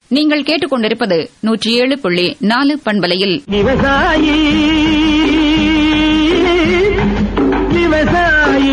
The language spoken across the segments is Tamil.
நீங்கள் கேட்டுக்கொண்டிருப்பது நூற்றி ஏழு புள்ளி நாலு பண்பலையில் விவசாயி விவசாயி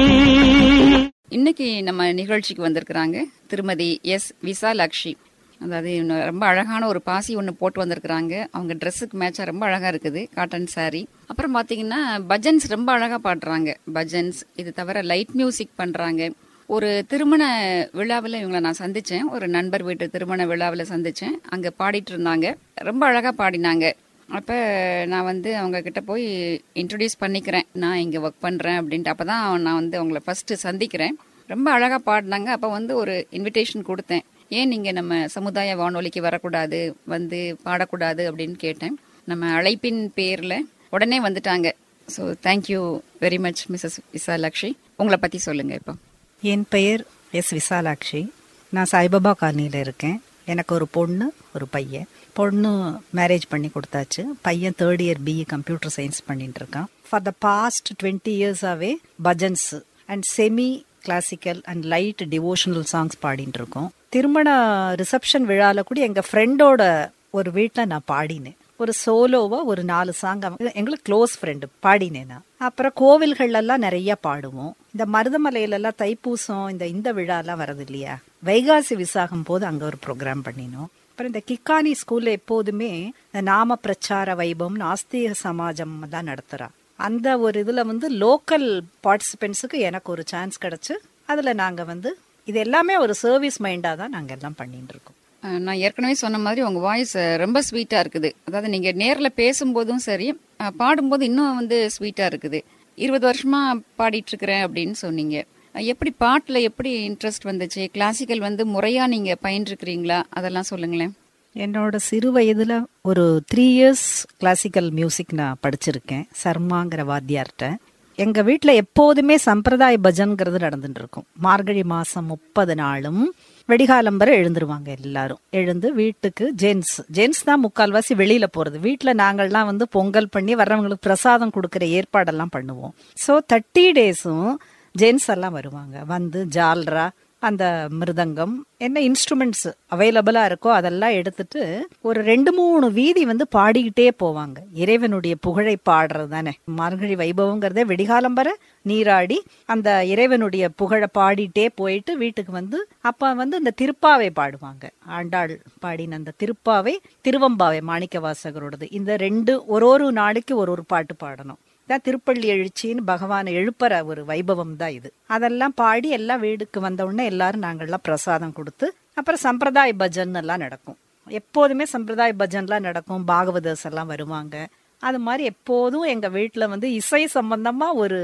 இன்னைக்கு நம்ம நிகழ்ச்சிக்கு வந்திருக்கிறாங்க திருமதி எஸ் விசாலாட்சி அதாவது இன்னும் ரொம்ப அழகான ஒரு பாசி ஒன்று போட்டு வந்திருக்கிறாங்க அவங்க ட்ரெஸ்ஸுக்கு மேட்சாக ரொம்ப அழகாக இருக்குது காட்டன் saree அப்புறம் பார்த்தீங்கன்னா பஜன்ஸ் ரொம்ப அழகாக பாடுறாங்க பஜன்ஸ் இது தவிர லைட் மியூசிக் பண்ணுறாங்க ஒரு திருமண விழாவில் இவங்களை நான் சந்தித்தேன் ஒரு நண்பர் வீட்டு திருமண விழாவில் சந்தித்தேன் அங்கே பாடிட்டு இருந்தாங்க ரொம்ப அழகாக பாடினாங்க அப்போ நான் வந்து அவங்க கிட்ட போய் இன்ட்ரடியூஸ் பண்ணிக்கிறேன் நான் இங்கே ஒர்க் பண்ணுறேன் அப்படின்ட்டு அப்போ தான் நான் வந்து அவங்கள ஃபஸ்ட்டு சந்திக்கிறேன் ரொம்ப அழகாக பாடினாங்க அப்போ வந்து ஒரு இன்விடேஷன் கொடுத்தேன் ஏன் நீங்கள் நம்ம சமுதாய வானொலிக்கு வரக்கூடாது வந்து பாடக்கூடாது அப்படின்னு கேட்டேன் நம்ம அழைப்பின் பேரில் உடனே வந்துட்டாங்க so thank you very much Mrs Visalakshi உங்களை பற்றி சொல்லுங்கள் இப்போ என் பெயர் எஸ் விசாலாட்சி நான் சாய்பாபா காலனியில் இருக்கேன் எனக்கு ஒரு பொண்ணு ஒரு பையன் பொண்ணு மேரேஜ் பண்ணி கொடுத்தாச்சு பையன் third year BE computer science பண்ணிட்டு இருக்கான் ஃபார் த பாஸ்ட் டுவெண்ட்டி இயர்ஸாகவே bhajans and semi classical and light devotional songs பாடிட்டு இருக்கோம் திருமண ரிசப்ஷன் விழாவில் கூட எங்கள் ஃப்ரெண்டோட ஒரு வீட்டில் நான் பாடினேன் ஒரு சோலோவா ஒரு நாலு சாங் எங்களுக்கு க்ளோஸ் ஃப்ரெண்டு பாடினேன் நான் அப்புறம் கோவில்கள் எல்லாம் நிறைய பாடுவோம் இந்த மருதமலையில எல்லாம் தைப்பூசம் இந்த இந்த விழாலாம் வரது இல்லையா வைகாசி விசாகம் போது அங்க ஒரு ப்ரோக்ராம் பண்ணினோம் அப்புறம் இந்த கிக்கானி ஸ்கூல்ல எப்போதுமே இந்த நாம பிரச்சார வைபவம் நாஸ்திக சமாஜம் தான் நடத்துறா அந்த ஒரு இதுல வந்து லோக்கல் பார்ட்டிசிபென்ட்ஸுக்கு எனக்கு ஒரு சான்ஸ் கிடைச்சு அதுல நாங்க வந்து இது எல்லாமே ஒரு சர்வீஸ் மைண்டா தான் நாங்க எல்லாம் பண்ணிட்டு இருக்கோம் அஹ் நான் ஏற்கனவே சொன்ன மாதிரி உங்க வாய்ஸ் ரொம்ப ஸ்வீட்டா இருக்குது அதாவது நீங்க நேர்ல பேசும்போதும் சரி அஹ் பாடும்போது இன்னும் வந்து ஸ்வீட்டா இருக்குது இருபது வருஷமா பாடிட்டு இருக்கிறேன் அப்படின்னு சொன்னீங்க அஹ் எப்படி பாட்டுல எப்படி இன்ட்ரெஸ்ட் வந்துச்சு கிளாசிக்கல் வந்து முறையா நீங்க பயின்றிருக்கிறீங்களா அதெல்லாம் சொல்லுங்களேன் என்னோட சிறு வயதுல ஒரு த்ரீ இயர்ஸ் கிளாசிக்கல் மியூசிக் நான் படிச்சிருக்கேன் சர்மாங்கிற வாத்தியார்கிட்ட எங்க வீட்ல எப்போதுமே சம்பிரதாய பஜன்கிறது நடந்துட்டு இருக்கும் மார்கழி மாசம் முப்பது நாளும் வெடிகாலம் வரை எழுந்துருவாங்க எல்லாரும் எழுந்து வீட்டுக்கு ஜென்ஸ் ஜென்ஸ் தான் முக்கால்வாசி வெளியில போறது வீட்ல நாங்கள்லாம் வந்து பொங்கல் பண்ணி வர்றவங்களுக்கு பிரசாதம் கொடுக்கிற ஏற்பாடெல்லாம் பண்ணுவோம் ஸோ தேர்ட்டி டேஸும் ஜென்ஸ் எல்லாம் வருவாங்க வந்து ஜால்ரா அந்த மிருதங்கம் என்ன இன்ஸ்ட்ருமெண்ட்ஸ் அவைலபிளா இருக்கோ அதெல்லாம் எடுத்துட்டு ஒரு ரெண்டு மூணு வீதி வந்து பாடிக்கிட்டே போவாங்க இறைவனுடைய புகழை பாடுறது தானே மார்கழி வைபவங்கிறதே வெடிகாலம் வர நீராடி அந்த இறைவனுடைய புகழை பாடிட்டே போயிட்டு வீட்டுக்கு வந்து அப்ப வந்து இந்த திருப்பாவை பாடுவாங்க ஆண்டாள் பாடின அந்த திருப்பாவை திருவம்பாவை மாணிக்க வாசகரோடது இந்த ரெண்டு ஒரு ஒரு நாளைக்கு ஒரு ஒரு பாட்டு பாடணும் தான் திருப்பள்ளி எழுச்சின்னு பகவானை எழுப்புற ஒரு வைபவம் தான் இது அதெல்லாம் பாடி எல்லாம் வீடுக்கு வந்த உடனே எல்லாரும் நாங்கள்லாம் பிரசாதம் கொடுத்து அப்புறம் சம்பிரதாய பஜன் எல்லாம் நடக்கும் எப்போதுமே சம்பிரதாய பஜன்லாம் நடக்கும் பாகவதர்ஸ் எல்லாம் வருவாங்க அது மாதிரி எப்போதும் எங்க வீட்டில் வந்து இசை சம்பந்தமா ஒரு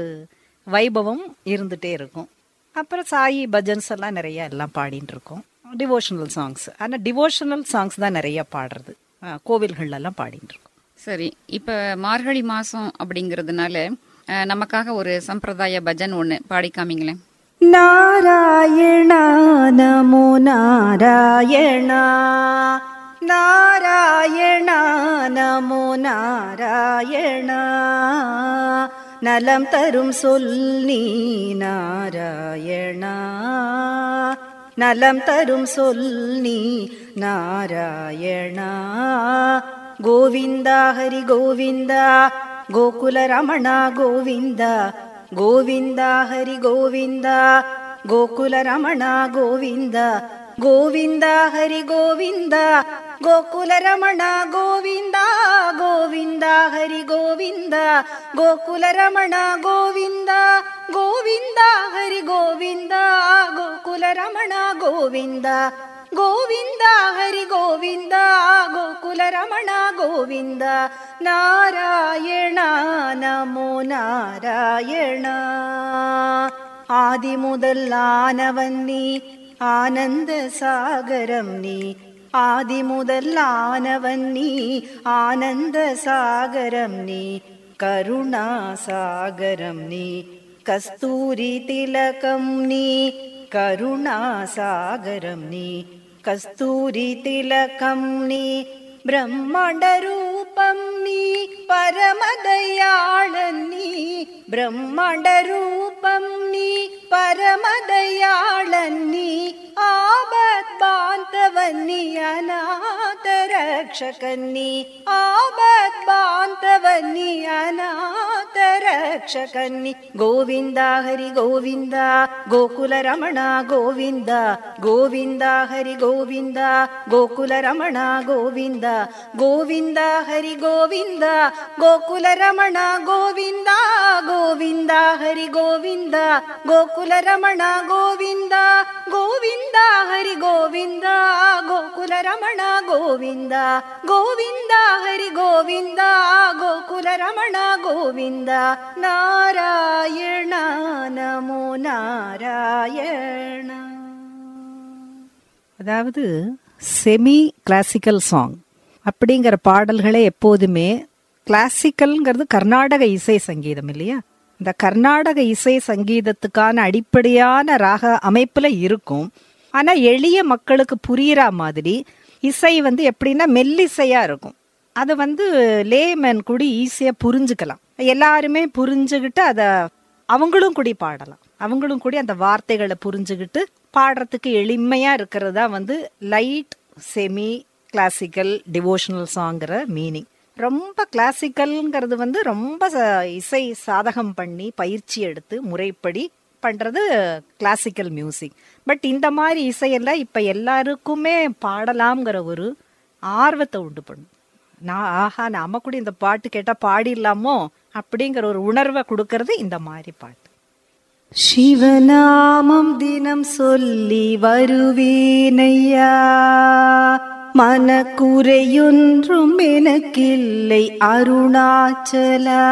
வைபவம் இருந்துட்டே இருக்கும் அப்புறம் சாயி பஜன்ஸ் எல்லாம் நிறைய எல்லாம் பாடிட்டு இருக்கோம் டிவோஷனல் சாங்ஸ் ஆனால் டிவோஷனல் சாங்ஸ் தான் நிறைய பாடுறது அஹ் கோவில்கள்ல எல்லாம் பாடிட்டு இருக்கோம் சரி இப்ப மார்கழி மாசம் அப்படிங்கறதுனால அஹ், நமக்காக ஒரு சம்பிரதாய பஜன் ஒண்ணு பாடி காமிங்களேன் ನಾರಾಯಣ ನಮೋ ನಾರಾಯಣ ನಾರಾಯಣ ನಮೋ ನಾರಾಯಣ நலம் தரும் சொல் நீ நாராயணா நலம் தரும் சொல் நீ நாராயணா கோவிந்தா ஹரி கோவிந்தா கோகுல ரமணா கோவிந்தா கோவிந்தா ஹரி கோவிந்தா கோகுல ரமணா கோவிந்தா கோவிந்தா ஹரி கோவிந்தா கோகுல ரமணா கோவிந்தா கோவிந்தா ஹரி கோவிந்தா கோகுல ரமணா கோவிந்தா கோவிந்தா ஹரி கோவிந்தா கோகுல ரமணா கோவிந்தா கோவிந்தா ஹரி கோவிந்தா கோகுல ரமணா கோவிந்தா நாராயண நமோ நாராயண ஆதி முதல் ஆனவன் நீ ஆனந்த சாகரம் நீ ஆதி முதல் ஆனவன் நீ ஆனந்த சாகரம் நீ கருணா சாகரம் நீ கஸ்தூரி திலகம் நீ கருணா சாகரம் நீ கஸ்தூரி திலகம் நீ பிரம்மாண்ட ரூபம் நீ பரமதயாளன் நீ பிரம்மாண்ட ரூபம் நீ பரமதயாளன் நீ ஆபத் பாந்தவன் நீ அநாத ರಕ್ಷಕನ್ನಿ ಆಪದ್ ಬಾಂಧವನ್ನಿ ಅನಾಥ ರಕ್ಷಕನ್ನಿ ಗೋವಿಂದ ಹರಿ ಗೋವಿಂದ ಗೋಕುಲ ರಮಣ ಗೋವಿಂದ ಗೋವಿಂದ ಹರಿ ಗೋವಿಂದ ಗೋಕುಲ ರಮಣ ಗೋವಿಂದ ಗೋವಿಂದ ಹರಿ ಗೋವಿಂದ ಗೋಕುಲ ರಮಣ ಗೋವಿಂದ ಗೋವಿಂದ ಹರಿ ಗೋವಿಂದ ಗೋಕುಲ ರಮಣ ಗೋವಿಂದ ಗೋವಿಂದ ಹರಿ ಗೋವಿಂದ ಗೋಕುಲ ರಮಣ ಗೋವಿಂದ ಗೋವಿಂದ ಹರಿ ಗೋವಿಂದ ಗೋಕುಲ ರಮಣ ಗೋವಿಂದ ನಾರಾಯಣ நமோ நாராயண அதாவது செமி கிளாசிக்கல் சாங் அப்படிங்கிற பாடல்களே எப்போதுமே கிளாசிக்கல்ங்கிறது கர்நாடக இசை சங்கீதம் இல்லையா இந்த கர்நாடக இசை சங்கீதத்துக்கான அடிப்படையான ராக அமைப்புல இருக்கும் ஆனா எளிய மக்களுக்கு புரியுற மாதிரி இசை வந்து எப்படின்னா மெல்லிசையா இருக்கும் அது வந்து லேமேன் கூட ஈஸியா புரிஞ்சுக்கலாம் எல்லாருமே புரிஞ்சுக்கிட்டு அதை அவங்களும் கூடி பாடலாம் அவங்களும் கூடி அந்த வார்த்தைகளை புரிஞ்சுக்கிட்டு பாடுறதுக்கு எளிமையா இருக்கிறதா வந்து லைட் செமி கிளாசிக்கல் டிவோஷனல் சாங்கிற மீனிங் ரொம்ப கிளாசிக்கல்ங்கிறது வந்து ரொம்ப ச- இசை சாதகம் பண்ணி பயிற்சி எடுத்து முறைப்படி பண்றது கிளாசிக்கல் மியூசிக் பட் இந்த மாதிரி இசையெல்லாம் இப்ப எல்லாருக்குமே பாடலாம்ங்கிற ஒரு ஆர்வத்தை உண்டு பண்ணும் நான் ஆஹா நாம கூட இந்த பாட்டு கேட்டா பாடிடலாமோ அப்படிங்கிற ஒரு உணர்வை கொடுக்கறது இந்த மாதிரி பாட்டு சிவநாமம் தினம் சொல்லி வருவேனையா மனக்குறையொன்றும் எனக்கில்லை அருணாச்சலா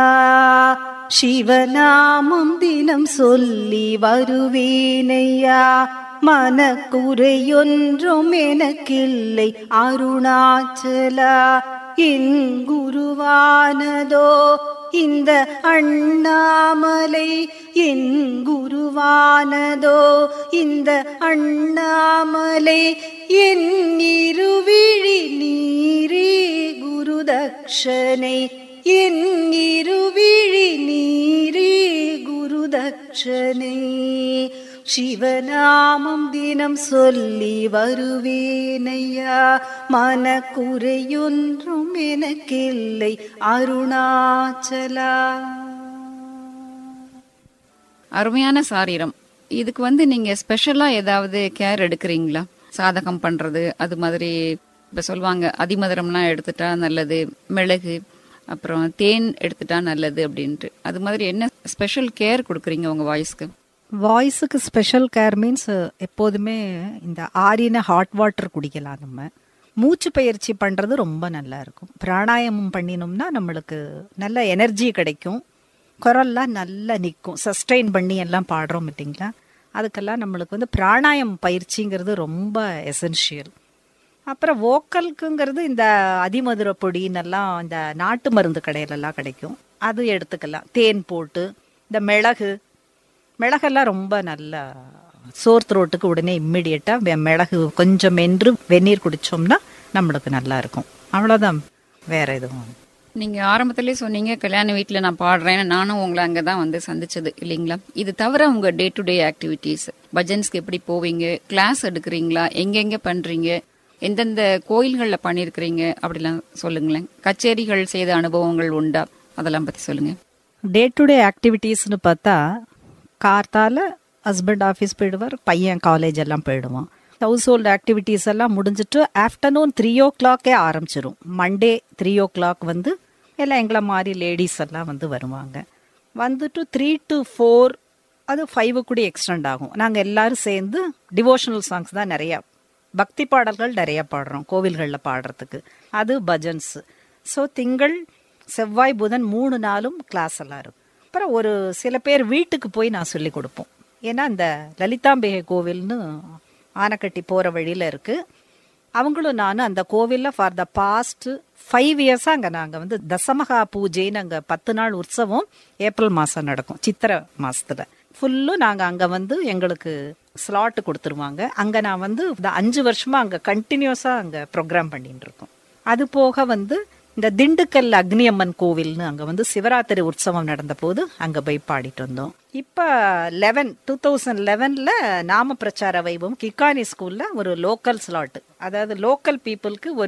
சிவநாமம் தினம் சொல்லி வருவேனையா மனக்குறையொன்றும் எனக்கில்லை அருணாச்சலா என் குருவானதோ இந்த அண்ணாமலை என் குருவானதோ இந்த அண்ணாமலை என் இருவிழி நீரே குருதக்ஷனை என் இருவிழி நீரே குருதக்ஷனை சிவநாமம் தினம் சொல்லி வருவேனையா மனக்குறையொன்றும் எனக்கில்லை அருணாச்சலா அருமையான சாரீரம் இதுக்கு வந்து நீங்க ஸ்பெஷலா ஏதாவது கேர் எடுக்கிறீங்களா சாதகம் பண்றது அது மாதிரி இப்ப சொல்லுவாங்க அதிமதுரம்லாம் எடுத்துட்டா நல்லது மிளகு அப்புறம் தேன் எடுத்துட்டா நல்லது அப்படின்ட்டு அது மாதிரி என்ன ஸ்பெஷல் கேர் கொடுக்குறீங்க உங்க வாய்ஸ்க்கு வாய்ஸுக்கு ஸ்பெஷல் கேர் மீன்ஸ் எப்போதுமே இந்த ஆறின ஹாட் வாட்டர் குடிக்கலாம் நம்ம மூச்சு பயிற்சி பண்ணுறது ரொம்ப நல்லா இருக்கும் பிராணாயாமம் பண்ணினோம்னா நம்மளுக்கு நல்ல எனர்ஜி கிடைக்கும் குரல்லாம் நல்லா நிற்கும் சஸ்டெயின் பண்ணி எல்லாம் பாடுறோம் இல்லைங்களா அதுக்கெல்லாம் நம்மளுக்கு வந்து பிராணாயம் பயிற்சிங்கிறது ரொம்ப எசென்ஷியல் அப்புறம் வோக்கலுக்குங்கிறது இந்த அதிமதுர பொடின்னெல்லாம் இந்த நாட்டு மருந்து கடையிலெல்லாம் கிடைக்கும் அது எடுத்துக்கலாம் தேன் போட்டு இந்த மிளகு மிளகெல்லாம் ரொம்ப நல்ல சோர் த்ரோட்டுக்கு உடனே இம்மிடியட்டாக மிளகு கொஞ்சம் மென்று வெந்நீர் குடிச்சோம்னா நம்மளுக்கு நல்லா இருக்கும் அவ்வளோதான் வேற எதுவும் நீங்க ஆரம்பத்திலே சொன்னீங்க கல்யாண வீட்ல நான் பாடுறேன் நானும் உங்களை அங்கதான் வந்து சந்திச்சது இல்லைங்களா இது தவிர உங்க டே டு டே ஆக்டிவிட்டீஸ் பஜன்ஸ்க்கு எப்படி போவீங்க கிளாஸ் எடுக்கிறீங்களா எங்கெங்க பண்றீங்க எந்தெந்த கோயில்கள்ல பண்ணிருக்கிறீங்க அப்படிலாம் சொல்லுங்களேன் கச்சேரிகள் செய்த அனுபவங்கள் உண்டா அதெல்லாம் பத்தி சொல்லுங்க டே டு டே ஆக்டிவிட்டீஸ்னு பார்த்தா கார்த்தால ஹஸ்பண்ட் ஆஃபீஸ் போயிடுவார் பையன் காலேஜ் எல்லாம் போயிடுவான் ஹவுஸ் ஹோல்டு ஆக்டிவிட்டீஸ் எல்லாம் முடிஞ்சிட்டு ஆஃப்டர்நூன் த்ரீ ஓ கிளாக்கே ஆரம்பிச்சிரும் மண்டே த்ரீ ஓ கிளாக் வந்து எல்லாம் எங்களை மாதிரி லேடிஸ் எல்லாம் வந்து வருவாங்க வந்துட்டு த்ரீ டு ஃபோர் அது ஃபைவ் கூட எக்ஸ்டெண்ட் ஆகும் நாங்கள் எல்லாரும் சேர்ந்து டிவோஷனல் சாங்ஸ் தான் நிறையா பக்தி பாடல்கள் நிறைய பாடுறோம் கோவில்களில் பாடுறதுக்கு அது பஜன்ஸ் ஸோ திங்கள் செவ்வாய் புதன் மூணு நாளும் கிளாஸ் எல்லாம் இருக்கும் அப்புறம் ஒரு சில பேர் வீட்டுக்கு போய் நான் சொல்லி கொடுப்போம் ஏன்னா இந்த லலிதாம்பிகை கோவில்னு ஆனைக்கட்டி போகிற வழியில் இருக்குது அவங்களும் நானும் அந்த கோவிலில் ஃபார் த பாஸ்ட் ஃபைவ் இயர்ஸாக அங்கே நாங்கள் வந்து தசமகா பூஜைன்னு அங்கே பத்து நாள் உற்சவம் ஏப்ரல் மாதம் நடக்கும் சித்திரை மாசத்துல ஃபுல்லும் நாங்கள் அங்கே வந்து எங்களுக்கு ஸ்லாட் கொடுத்துருவாங்க அங்கே நான் வந்து இந்த அஞ்சு வருஷமாக அங்கே கண்டினியூஸாக அங்கே ப்ரோக்ராம் பண்ணிட்டு இருக்கோம் அது போக வந்து இந்த திண்டுக்கல் அக்னியம்மன் கோவில்னு அங்கே வந்து சிவராத்திரி உற்சவம் நடந்த போது அங்கே போய் பாடிட்டு வந்தோம் இப்போ லெவன் டூ தௌசண்ட் லெவனில் நாம பிரச்சார வைபவம் கிக்கானி ஸ்கூலில் ஒரு லோக்கல் ஸ்லாட் அதாவது லோக்கல் பீப்புளுக்கு ஒரு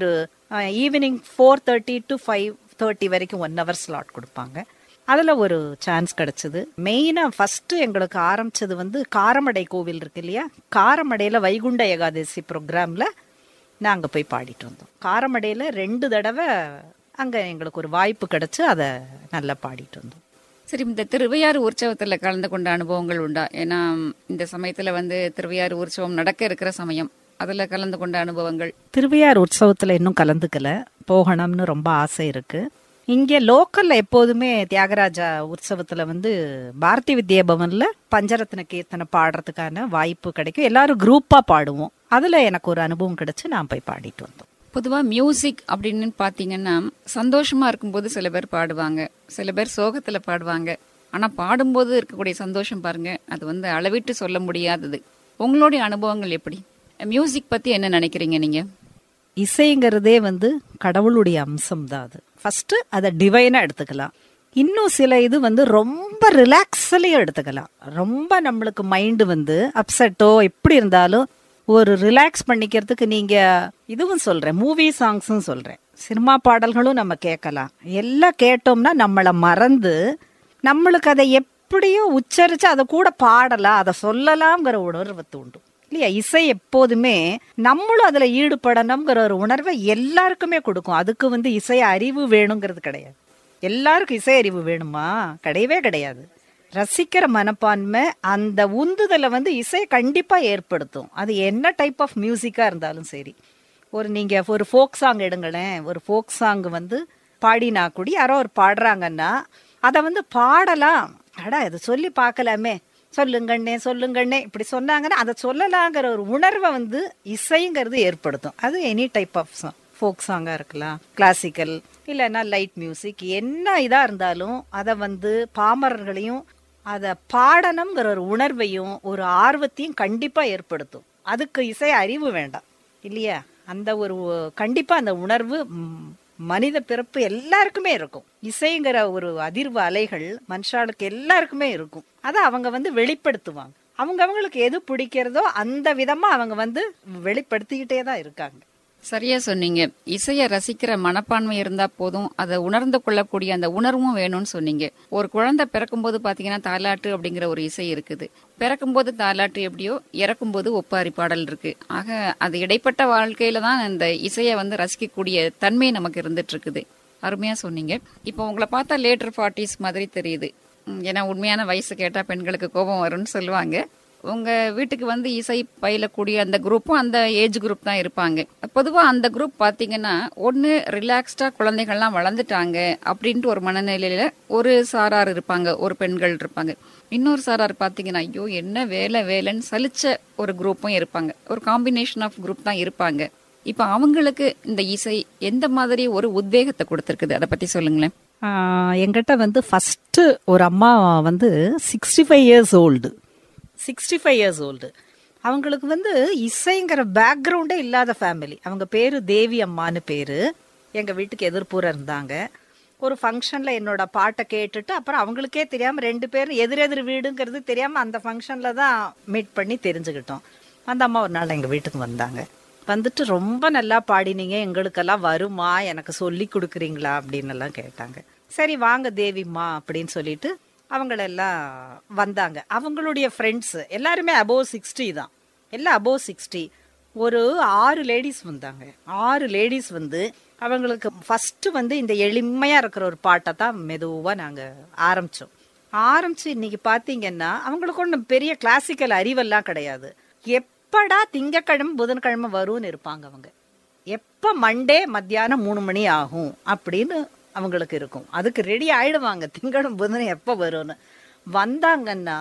evening four thirty to five thirty வரைக்கும் ஒன் ஹவர் ஸ்லாட் கொடுப்பாங்க அதில் ஒரு சான்ஸ் கிடச்சிது மெயினாக ஃபஸ்ட்டு எங்களுக்கு ஆரம்பிச்சது வந்து காரமடை கோவில் இருக்கு இல்லையா காரமடையில் வைகுண்ட ஏகாதசி ப்ரோக்ராமில் நாங்கள் போய் பாடிட்டு வந்தோம் காரமடையில் ரெண்டு தடவை அங்கே எங்களுக்கு ஒரு வாய்ப்பு கிடச்சி அதை நல்லா பாடிட்டு வந்தோம் சரி இந்த திருவையாறு உற்சவத்துல கலந்து கொண்ட அனுபவங்கள் உண்டா ஏன்னா இந்த சமயத்துல வந்து திருவையாறு உற்சவம் நடக்க இருக்கிற சமயம் அதுல கலந்து கொண்ட அனுபவங்கள் திருவையார் உற்சவத்தில் இன்னும் கலந்துக்கல போகணும்னு ரொம்ப ஆசை இருக்கு இங்கே லோக்கல்ல எப்போதுமே தியாகராஜா உற்சவத்துல வந்து பாரதி வித்யா பவன்ல பஞ்சரத்ன கீர்த்தனை பாடுறதுக்கான வாய்ப்பு கிடைக்கும் எல்லாரும் குரூப்பா பாடுவோம் அதுல எனக்கு ஒரு அனுபவம் கிடைச்சு நான் போய் பாடிட்டு வந்தோம் பொதுவா மியூசிக் அப்படின்னு பாத்தீங்கன்னா சந்தோஷமா இருக்கும்போது சில பேர் பாடுவாங்க சில பேர் சோகத்துல பாடுவாங்க ஆனா பாடும்போது இருக்கக்கூடிய சந்தோஷம் பாருங்க அது வந்து அளவிட்டு சொல்ல முடியாதது உங்களுடைய அனுபவங்கள் எப்படி மியூசிக் பத்தி என்ன நினைக்கிறீங்க நீங்க இசைங்கிறதே வந்து கடவுளுடைய அம்சம் தான் அது ஃபர்ஸ்ட் அதை டிவைனா எடுத்துக்கலாம் இன்னும் சில இது வந்து ரொம்ப ரிலாக்ஸ்லயும் எடுத்துக்கலாம் ரொம்ப நம்மளுக்கு மைண்டு வந்து அப்செட்டோ எப்படி இருந்தாலும் ஒரு ரிலாக்ஸ் பண்ணிக்கிறதுக்கு நீங்க இதுவும் சொல்றேன் மூவி சாங்ஸும் சொல்றேன் சினிமா பாடல்களும் நம்ம கேட்கலாம் எல்லாம் கேட்டோம்னா நம்மளை மறந்து நம்மளுக்கு அதை எப்படியோ உச்சரிச்சு அதை கூட பாடலாம் அதை சொல்லலாம்ங்கிற உணர்வு தூண்டும் இல்லையா இசை எப்போதுமே நம்மளும் அதுல ஈடுபடணுங்கிற ஒரு உணர்வை எல்லாருக்குமே கொடுக்கும் அதுக்கு வந்து இசை அறிவு வேணுங்கிறது கிடையாது எல்லாருக்கும் இசை அறிவு வேணுமா கிடையவே கிடையாது ரசிக்கிற மனப்பான்மை அந்த உந்துதலை வந்து இசை கண்டிப்பா ஏற்படுத்தும் அது என்ன டைப் ஆஃப் மியூசிக்கா இருந்தாலும் சரி ஒரு நீங்க ஒரு ஃபோக் சாங் எடுங்களேன் ஒரு ஃபோக் சாங் வந்து பாடினா கூடி யாரோ ஒரு பாடுறாங்கன்னா அதை வந்து பாடலாம் அடா இதை சொல்லி பார்க்கலாமே சொல்லுங்கண்ணே சொல்லுங்கண்ணே இப்படி சொன்னாங்கன்னா அதை சொல்லலாங்கிற ஒரு உணர்வை வந்து இசைங்கிறது ஏற்படுத்தும் அது any type of song folk சாங்காக இருக்கலாம் கிளாசிக்கல் இல்லைன்னா லைட் மியூசிக் என்ன இதாக இருந்தாலும் அதை வந்து பாமரர்களையும் அதை பாடணுங்கிற ஒரு உணர்வையும் ஒரு ஆர்வத்தையும் கண்டிப்பாக ஏற்படுத்தும் அதுக்கு இசை அறிவு வேண்டாம் இல்லையா அந்த ஒரு கண்டிப்பா அந்த உணர்வு ம், மனித பிறப்பு எல்லாருக்குமே இருக்கும் இசைங்கிற ஒரு அதிர்வு அலைகள் மனுஷாளுக்கு எல்லாருக்குமே இருக்கும் அதை அவங்க வந்து வெளிப்படுத்துவாங்க அவங்க அவங்களுக்கு எது பிடிக்கிறதோ அந்த விதமா அவங்க வந்து வெளிப்படுத்திக்கிட்டே தான் இருக்காங்க சரியா சொன்னீங்க இசைய ரசிக்கிற மனப்பான்மை இருந்தா போதும் அதை உணர்ந்து கொள்ளக்கூடிய அந்த உணர்வும் வேணும்னு சொன்னீங்க ஒரு குழந்தை பிறக்கும்போது பாத்தீங்கன்னா தாலாட்டு அப்படிங்கிற ஒரு இசை இருக்குது பிறக்கும்போது தாலாட்டு எப்படியோ இறக்கும்போது ஒப்பாரி பாடல் இருக்கு ஆக அது இடைப்பட்ட வாழ்க்கையில தான் இந்த இசையை வந்து ரசிக்கக்கூடிய தன்மை நமக்கு இருந்துட்டு இருக்குது அருமையா சொன்னீங்க இப்போ உங்களை பார்த்தா லேட்டர் ஃபார்ட்டிஸ் மாதிரி தெரியுது ம், ஏன்னா உண்மையான வயசு கேட்டா பெண்களுக்கு கோபம் வரும்னு சொல்லுவாங்க உங்க வீட்டுக்கு வந்து இசை பயிலக்கூடிய அந்த குரூப்பும் அந்த ஏஜ் குரூப் தான் இருப்பாங்க பொதுவா அந்த குரூப் பாத்தீங்கன்னா ஒன்னு ரிலாக்ஸ்டா குழந்தைகள்லாம் வளர்ந்துட்டாங்க அப்படின்ட்டு ஒரு மனநிலையில ஒரு சாரார் இருப்பாங்க ஒரு பெண்கள் இருப்பாங்க இன்னொரு சாரார் பாத்தீங்கன்னா ஐயோ என்ன வேலை வேலைன்னு சலிச்ச ஒரு குரூப்பும் இருப்பாங்க ஒரு காம்பினேஷன் ஆஃப் குரூப் தான் இருப்பாங்க இப்ப அவங்களுக்கு இந்த இசை எந்த மாதிரி ஒரு உத்வேகத்தை கொடுத்திருக்குது அதை பத்தி சொல்லுங்களேன் ஆஹ் எங்கிட்ட வந்து ஃபர்ஸ்ட் ஒரு அம்மா வந்து sixty five years old sixty five years old அவங்களுக்கு வந்து இசைங்கிற பேக்ரவுண்டே இல்லாத ஃபேமிலி அவங்க பேரு தேவி அம்மான்னு பேரு எங்க வீட்டுக்கு எதிர்ப்புற இருந்தாங்க ஒரு ஃபங்க்ஷன்ல என்னோட பாட்டை கேட்டுட்டு அப்புறம் அவங்களுக்கே தெரியாம ரெண்டு பேரும் எதிரெதிர் வீடுங்கிறது தெரியாம அந்த ஃபங்க்ஷன்ல தான் மீட் பண்ணி தெரிஞ்சுக்கிட்டோம் அந்த அம்மா ஒரு நாள் எங்க வீட்டுக்கு வந்தாங்க வந்துட்டு ரொம்ப நல்லா பாடினீங்க எங்களுக்கெல்லாம் வருமா எனக்கு சொல்லி கொடுக்குறீங்களா அப்படின்னு எல்லாம் கேட்டாங்க சரி வாங்க தேவிம்மா அப்படின்னு சொல்லிட்டு அவங்களெல்லாம் வந்தாங்க அவங்களுடைய ஃப்ரெண்ட்ஸ் எல்லாருமே அபோவ் சிக்ஸ்டி தான் எல்லாம் அபோவ் சிக்ஸ்டி ஒரு ஆறு லேடிஸ் வந்தாங்க ஆறு லேடிஸ் வந்து அவங்களுக்கு ஃபர்ஸ்ட் வந்து இந்த எளிமையா இருக்கிற ஒரு பாட்டை தான் மெதுவா நாங்க ஆரம்பிச்சோம் ஆரம்பிச்சு இன்னைக்கு பாத்தீங்கன்னா அவங்களுக்கு ஒன்றும் பெரிய கிளாசிக்கல் அறிவெல்லாம் கிடையாது எப்படா திங்கக்கிழமை புதன்கிழமை வரும்னு இருப்பாங்க அவங்க எப்ப மண்டே மத்தியானம் மூணு மணி ஆகும் அப்படின்னு அவங்களுக்கு இருக்கும் அதுக்கு ரெடி ஆயிடுவாங்க திங்களும் புதனும் எப்ப வரும்னு வந்தாங்கன்னா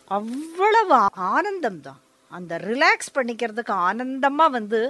அவ்வளவு ஆனந்தம் தான் அந்த ரிலாக்ஸ் பண்ணிக்கிறதுக்கு ஆனந்தமா வந்து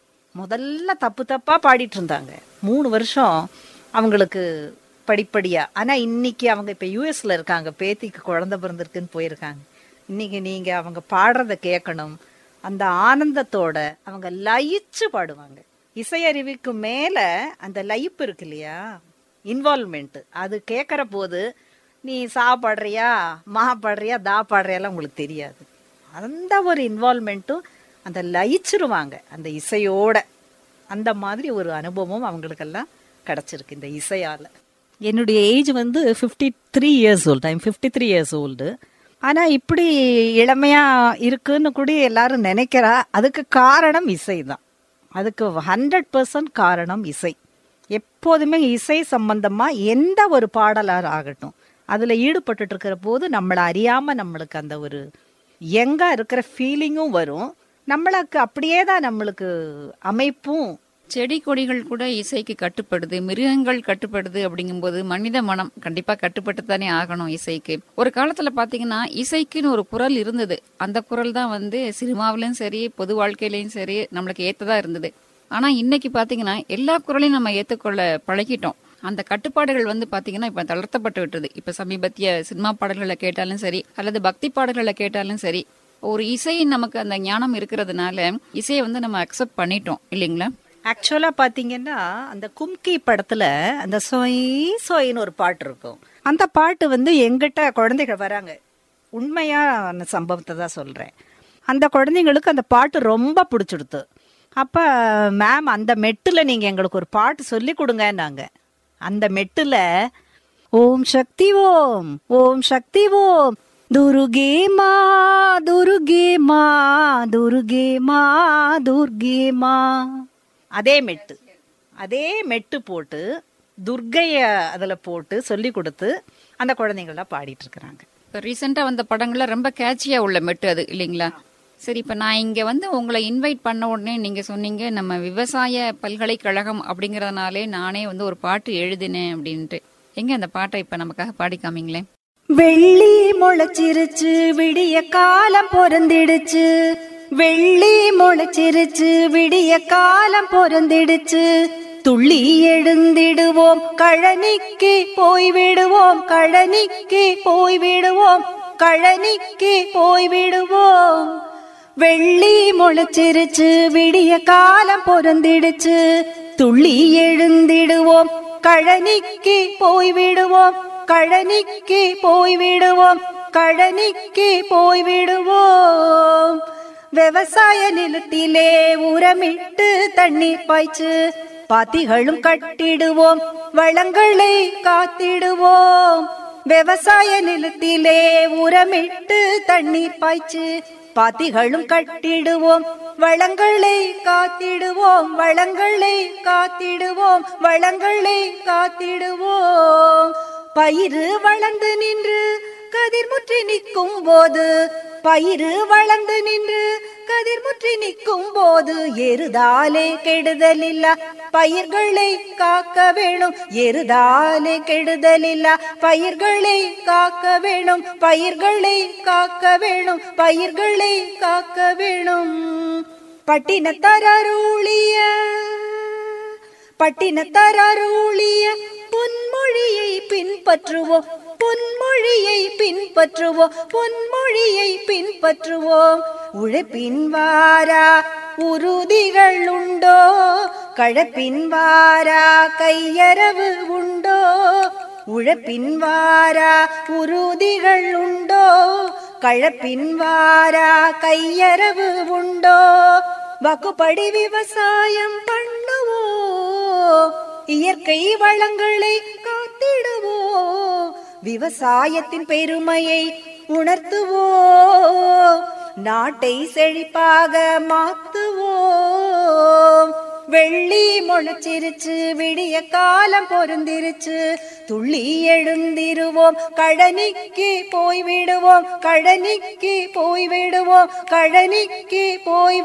முதல்ல தப்பு தப்பா பாடிட்டு இருந்தாங்க மூணு வருஷம் அவங்களுக்கு படிப்படியா ஆனா இன்னைக்கு அவங்க இப்ப யூஎஸ்ல இருக்காங்க பேத்திக்கு குழந்தை பிறந்திருக்குன்னு போயிருக்காங்க இன்னைக்கு நீங்க அவங்க பாடுறத கேட்கணும் அந்த ஆனந்தத்தோட அவங்க லயிச்சு பாடுவாங்க இசையறிவுக்கு மேல அந்த லயிப்பு இருக்கு இல்லையா இன்வால்மெண்ட் அது கேட்கற போது நீ சா பாடுறியா மா பாடுறியா தா பாடுறியாலாம் உங்களுக்கு தெரியாது அந்த ஒரு இன்வால்மெண்ட்டும் அந்த லயிச்சிருவாங்க அந்த இசையோட அந்த மாதிரி ஒரு அனுபவம் அவங்களுக்கெல்லாம் கிடைச்சிருக்கு இந்த இசையால என்னுடைய ஏஜ் வந்து fifty three years old I'm fifty three years old ஆனா இப்படி இளமையா இருக்குன்னு கூட எல்லாரும் நினைக்கிறா அதுக்கு காரணம் இசை தான் அதுக்கு ஹண்ட்ரட் பர்சன்ட் காரணம் இசை எப்போதுமே இசை சம்பந்தமா எந்த ஒரு பாடலாக ஆகட்டும் அதுல ஈடுபட்டுட்டு இருக்கிற போது நம்மளை அறியாம நம்மளுக்கு அந்த ஒரு எங்க இருக்கிற ஃபீலிங்கும் வரும் நம்மளுக்கு அப்படியே தான் நம்மளுக்கு அமைப்பும் செடி கொடிகள் கூட இசைக்கு கட்டுப்படுது மிருகங்கள் கட்டுப்படுது அப்படிங்கும்போது மனித மனம் கண்டிப்பா கட்டுப்பட்டு தானே ஆகணும் இசைக்கு ஒரு காலத்துல பாத்தீங்கன்னா இசைக்குன்னு ஒரு குரல் இருந்தது அந்த குரல் தான் வந்து சினிமாவிலும் சரி பொது வாழ்க்கையிலயும் சரி நம்மளுக்கு ஏத்ததா இருந்தது ஆனா இன்னைக்கு பாத்தீங்கன்னா எல்லா குரலையும் நம்ம ஏத்துக்கொள்ள பழகிட்டோம் அந்த கட்டுப்பாடுகள் வந்து பாத்தீங்கன்னா இப்ப தளர்த்தப்பட்டு விட்டது இப்ப சமீபத்திய சினிமா பாடல்களை கேட்டாலும் சரி அல்லது பக்தி பாடல்களை கேட்டாலும் சரி ஒரு இசை நமக்கு அந்த ஞானம் இருக்கிறதுனால இசையை வந்து நம்ம அக்செப்ட் பண்ணிட்டோம் இல்லைங்களா ஆக்சுவலா பாத்தீங்கன்னா அந்த கும்கி படத்துல அந்த சொய் சொயின்னு ஒரு பாட்டு இருக்கும் அந்த பாட்டு வந்து எங்கிட்ட குழந்தைகள் வராங்க உண்மையான சம்பவத்தை தான் சொல்றேன் அந்த குழந்தைங்களுக்கு அந்த பாட்டு ரொம்ப பிடிச்சிடுத்து அப்ப மேம் அந்த மெட்டுல நீங்க எங்களுக்கு ஒரு பாட்டு சொல்லி கொடுங்கன்னாங்க அந்த மெட்டுல ஓம் சக்தி ஓம் ஓம் சக்தி ஓம் துருகே மா துருகே மா துருகே மா துர்கே மா அதே மெட்டு அதே மெட்டு போட்டு துர்க்கைய அதுல போட்டு சொல்லி கொடுத்து அந்த குழந்தைங்களாம் பாடிட்டு இருக்கிறாங்க இப்போ ரீசெண்டாக வந்த படங்கள்ல ரொம்ப கேட்சியாக உள்ள மெட்டு அது இல்லைங்களா சரி இப்போ நான் இங்கே வந்து உங்களை இன்வைட் பண்ண உடனே நீங்கள் சொன்னீங்க நம்ம விவசாய பல்கலைக்கழகம் அப்படிங்கறதுனாலே நானே வந்து ஒரு பாட்டு எழுதினேன் அப்படின்ட்டு எங்க அந்த பாட்டை இப்போ நமக்காக பாடி காமிங்களேன் வெள்ளி முளைச்சிருச்சு விடிய காலம் பொறந்திடுச்சு வெள்ளி முளைச்சிருச்சு விடிய காலம் பொறந்திடுச்சு துள்ளி எழுந்திடுவோம் கழனிக்கு போய் விடுவோம் கழனிக்கு போய் விடுவோம் கழனிக்கு போய் விடுவோம் வெள்ளி முளைச்சிருச்சு விடிய காலம் பொறந்திடுச்சு துள்ளி எழுந்திடுவோம் கழனிக்கு போய் விடுவோம் கழனிக்கு போய் விடுவோம் கழனிக்கு போய் விடுவோம் விவசாய நிலத்திலே உரமிட்டு தண்ணீர் பாய்ச்சு பாத்திகளும் கட்டிடுவோம் வளங்களை காத்திடுவோம் விவசாய நிலத்திலே உரமிட்டு தண்ணீர் பாய்ச்சு பாத்திகளும் கட்டிடுவோம் வளங்களை காத்திடுவோம் வளங்களை காத்திடுவோம் வளங்களை காத்திடுவோம் பயிறு வளர்ந்து நின்று கதிர்முற்றி நிற்கும் போது பயிறு வளர்ந்து நின்று கதிர்முற்றி நிற்கும் போது எருதாலே கெடுதல் இல்ல பயிர்களை காக்க வேணும் எருதாலே கெடுதல் இல்ல பயிர்களை காக்க வேணும் பயிர்களை காக்க வேணும் பயிர்களை காக்க வேணும் பட்டினத்தரூழிய பட்டினத்தரூழிய பொன்மொழியை பின்பற்றுவோம் பொன்மொழியை பின்பற்றுவோம் பொன்மொழியை பின்பற்றுவோம் உழைப்பின் வாரா உறுதிகள் உண்டோ கழப்பின் வாரா கையறவு உண்டோ உழைப்பின் வாரா உறுதிகள் உண்டோ கழப்பின் வாரா கையறவு உண்டோ வாக்குப்படி விவசாயம் பண்ணுவோம் இயற்கை வளங்களை காத்திடுவோம் விவசாயத்தின் பெருமையை உணர்த்துவோம் நாட்டை செழிப்பாக மாத்துவோம் வெள்ளி முளைச்சிருச்சு விடிய காலம் பொருந்திருச்சு துள்ளி எழுந்திருவோம் கழனிக்கு போய் விடுவோம் கழனிக்கு போய் விடுவோம் கழனிக்கு போய்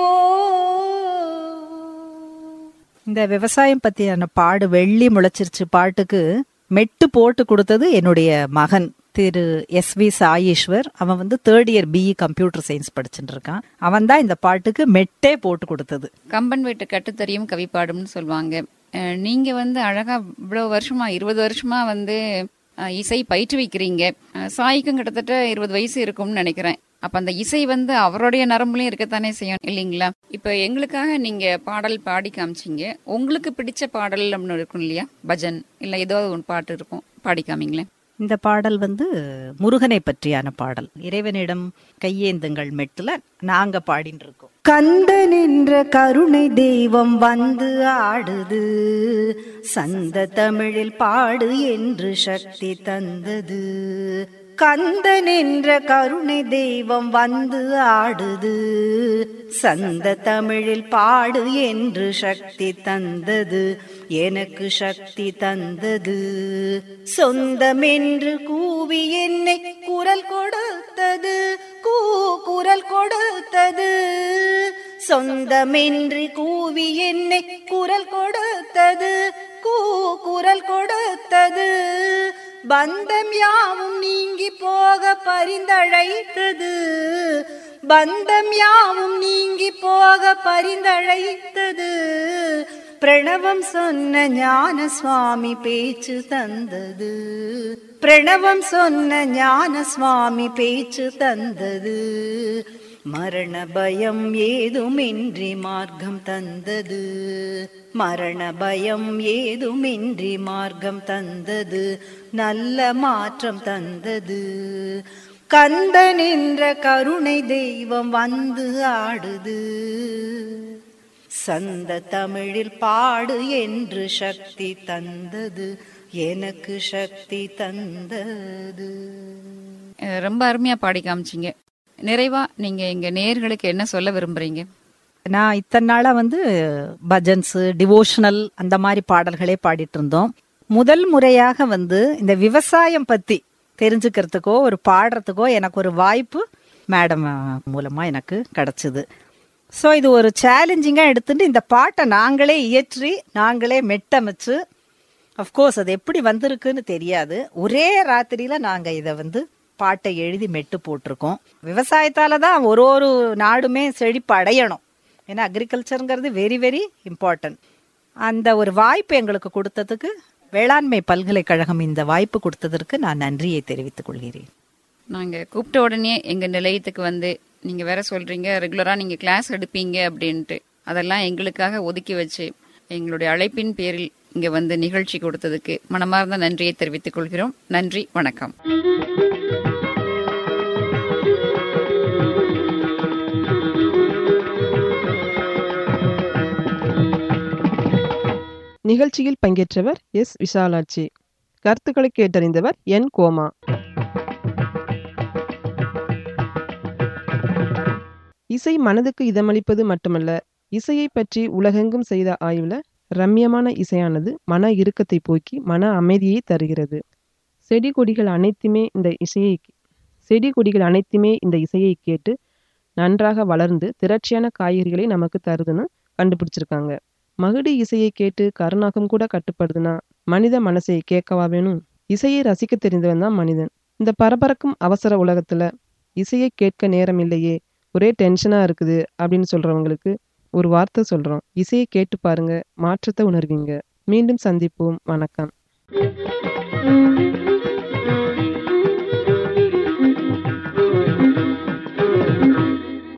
விடுவோம் இந்த விவசாயம் பத்தியான பாடு வெள்ளி முளைச்சிருச்சு பாட்டுக்கு மெட்டு போட்டு கொடுத்தது என்னுடைய மகன் திரு எஸ் வி சாயீஸ்வர் அவன் வந்து third year BE computer science படிச்சுட்டு இருக்கான் அவன் தான் இந்த பாட்டுக்கு மெட்டே போட்டு கொடுத்தது கம்பன் வீட்டு கட்டுத்தறியும் கவிப்பாடும்னு சொல்லுவாங்க அஹ், நீங்க வந்து அழகா இவ்வளவு வருஷமா இருபது வருஷமா வந்து அஹ், இசை பயிற்றுவிக்கிறீங்க அஹ், சாய்க்கும் கிட்டத்தட்ட இருபது வயசு இருக்கும்னு நினைக்கிறேன் அப்ப அந்த இசை வந்து அவருடைய நரம்புலயும் இருக்கத்தானே செய்யும் இல்லைங்களா இப்ப எங்களுக்காக நீங்க பாடல் பாடி காமிச்சீங்க உங்களுக்கு பிடிச்ச பாடல் அப்படின்னு இருக்கும் இல்லையா பஜன் இல்ல ஏதோ ஒரு பாட்டு இருக்கும் பாடி காமிங்களேன் இந்த பாடல் வந்து முருகனை பற்றியான பாடல் இறைவனிடம் கையேந்துங்கள் மெட்டுல நாங்க பாடிட்டு இருக்கோம் கந்தன் என்ற கருணை தெய்வம் வந்து ஆடுது சந்த தமிழில் பாடு என்று சக்தி தந்தது கந்தன் என்ற கருணை தெய்வம் வந்து ஆடுது சந்த தமிழில் பாடு என்று சக்தி தந்தது எனக்கு சக்தி தந்தது சொந்தம் என்று கூவி என்னை குரல் கொடுத்தது கூ குரல் கொடுத்தது சொந்தமென்று கூவி என்னை குரல் கொடுத்தது கூ குரல் கொடுத்தது பந்தம் யாவும் நீங்கி போக பரிந்தழைத்தது பந்தம் யாவும் நீங்கி போக பரிந்தழைத்தது பிரணவம் சொன்ன ஞான சுவாமி பேச்சு தந்தது பிரணவம் சொன்ன ஞான சுவாமி பேச்சு தந்தது மரண பயம் ஏதுமின்றி மார்க்கம் தந்தது மரண பயம் ஏதுமின்றி மார்க்கம் தந்தது நல்ல மாற்றம் தந்தது கந்தன் என்ற கருணை தெய்வம் வந்து ஆடுது சந்த தமிழில் பாடு என்று சக்தி தந்தது எனக்கு சக்தி தந்தது அஹ் ரொம்ப அருமையா பாடி காமிச்சிங்க நிறைவா நீங்க எங்க நேயர்களுக்கு என்ன சொல்ல விரும்புறீங்க நான் இத்தனை நாளா வந்து பஜன்ஸ் டிவோஷனல் அந்த மாதிரி பாடல்களே பாடிட்டு இருந்தோம் முதல் முறையாக வந்து இந்த விவசாயம் பத்தி தெரிஞ்சுக்கிறதுக்கோ ஒரு பாடுறதுக்கோ எனக்கு ஒரு வாய்ப்பு மேடம் மூலமா எனக்கு கிடைச்சது ஸோ இது ஒரு சேலஞ்சிங்காக எடுத்துட்டு இந்த பாட்டை நாங்களே இயற்றி நாங்களே மெட்டமைச்சு அஃப்கோர்ஸ் அது எப்படி வந்திருக்குன்னு தெரியாது ஒரே ராத்திரியில நாங்க இதை வந்து பாட்டை எழுதி மெட்டு போட்டிருக்கோம் விவசாயத்தால தான் ஒரு ஒரு நாடுமே செழிப்பு அடையணும் ஏன்னா அக்ரிகல்ச்சருங்கிறது வெரி வெரி இம்பார்ட்டன்ட் அந்த ஒரு வாய்ப்பு எங்களுக்கு கொடுத்ததுக்கு வேளாண்மை பல்கலைக்கழகம் இந்த வாய்ப்பு கொடுத்ததற்கு நான் நன்றியை தெரிவித்துக் கொள்கிறேன் நாங்க கூப்பிட்ட உடனே எங்க நிலையத்துக்கு வந்து நீங்க வேற சொல்றீங்க ரெகுலரா நீங்க கிளாஸ் எடுப்பீங்க அப்படின்ட்டு அதெல்லாம் எங்களுக்காக ஒதுக்கி வச்சு எங்களுடைய அழைப்பின் பேரில் இங்க வந்து நிகழ்ச்சி கொடுத்ததுக்கு மனமார்ந்த நன்றியை தெரிவித்துக் கொள்கிறோம் நன்றி வணக்கம் நிகழ்ச்சியில் பங்கேற்றவர் எஸ் விஷாலாட்சி கருத்துக்களை கேட்டறிந்தவர் என் கோமா இசை மனதுக்கு இதமளிப்பது மட்டுமல்ல இசையை பற்றி உலகெங்கும் செய்த ஆய்வுல ரம்யமான இசையானது மன இறுக்கத்தை போக்கி மன அமைதியை தருகிறது செடி கொடிகள் அனைத்துமே இந்த இசையை செடி கொடிகள் அனைத்துமே இந்த இசையை கேட்டு நன்றாக வளர்ந்து திரட்சியான காய்கறிகளை நமக்கு தருதுன்னு கண்டுபிடிச்சிருக்காங்க மகுடி இசையை கேட்டு கருணாகம் கூட கட்டுப்படுதுன்னா மனித மனசை கேட்கவா வேணும் இசையை ரசிக்க தெரிந்தவன் தான் மனிதன் இந்த பரபரக்கும் அவசர உலகத்துல இசையை கேட்க நேரம் இல்லையே ஒரே டென்ஷனா இருக்குது அப்படின்னு சொல்றவங்களுக்கு ஒரு வார்த்தை சொல்றோம் இசையை கேட்டு பாருங்க மாற்றத்தை உணர்வீங்க மீண்டும் சந்திப்போம் வணக்கம்